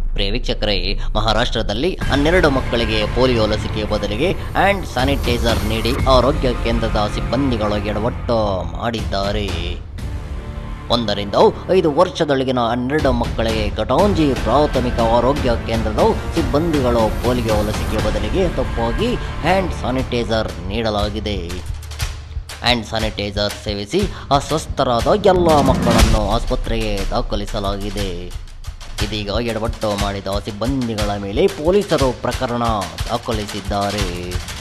ಪ್ರಿಯ ವೀಕ್ಷಕರೇ ಮಹಾರಾಷ್ಟ್ರದಲ್ಲಿ ಹನ್ನೆರಡು ಮಕ್ಕಳಿಗೆ ಪೋಲಿಯೋ ಲಸಿಕೆ ಬದಲಿಗೆ ಹ್ಯಾಂಡ್ ಸ್ಯಾನಿಟೈಸರ್ ನೀಡಿ ಆರೋಗ್ಯ ಕೇಂದ್ರದ ಸಿಬ್ಬಂದಿಗಳು ಎಡವಟ್ಟು ಮಾಡಿದ್ದಾರೆ ಒಂದರಿಂದ ಐದು ವರ್ಷದೊಳಗಿನ ಹನ್ನೆರಡು ಮಕ್ಕಳಿಗೆ ಕಟಾಂಜಿ ಪ್ರಾಥಮಿಕ ಆರೋಗ್ಯ ಕೇಂದ್ರದ ಸಿಬ್ಬಂದಿಗಳು ಪೋಲಿಯೋ ಲಸಿಕೆ ಬದಲಿಗೆ ತಪ್ಪಾಗಿ ಹ್ಯಾಂಡ್ ಸ್ಯಾನಿಟೈಸರ್ ನೀಡಲಾಗಿದೆ ಹ್ಯಾಂಡ್ ಸ್ಯಾನಿಟೈಸರ್ ಸೇವಿಸಿ ಅಸ್ವಸ್ಥರಾದ ಎಲ್ಲ ಮಕ್ಕಳನ್ನು ಆಸ್ಪತ್ರೆಗೆ ದಾಖಲಿಸಲಾಗಿದೆ ಇದೀಗ ಎಡವಟ್ಟು ಮಾಡಿದ ಸಿಬ್ಬಂದಿಗಳ ಮೇಲೆ ಪೊಲೀಸರು ಪ್ರಕರಣ ದಾಖಲಿಸಿದ್ದಾರೆ